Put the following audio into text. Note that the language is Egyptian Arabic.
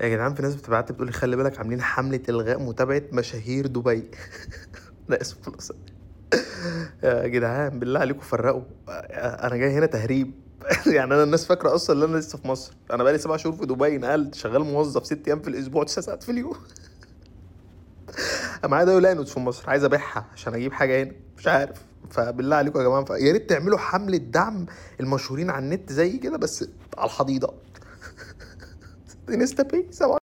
يا جدعان في ناس بتبعت لي بتقول لي خلي بالك عاملين حملة إلغاء متابعة مشاهير دبي لا اسم فلوس يا جدعان بالله عليكم فرقوا انا جاي هنا تهريب يعني انا الناس فاكره اصلا ان انا لسه في مصر انا بقالي سبع شهور في دبي نقلت شغال موظف ست ايام في الاسبوع تسع ساعات في اليوم أنا معايا دولانوس في مصر عايز ابيعها عشان اجيب حاجه هنا مش عارف فبالله عليكم يا جماعه يا ريت تعملوا حمله دعم المشهورين على النت زي كده بس على الحضيضه انستا باي سبعة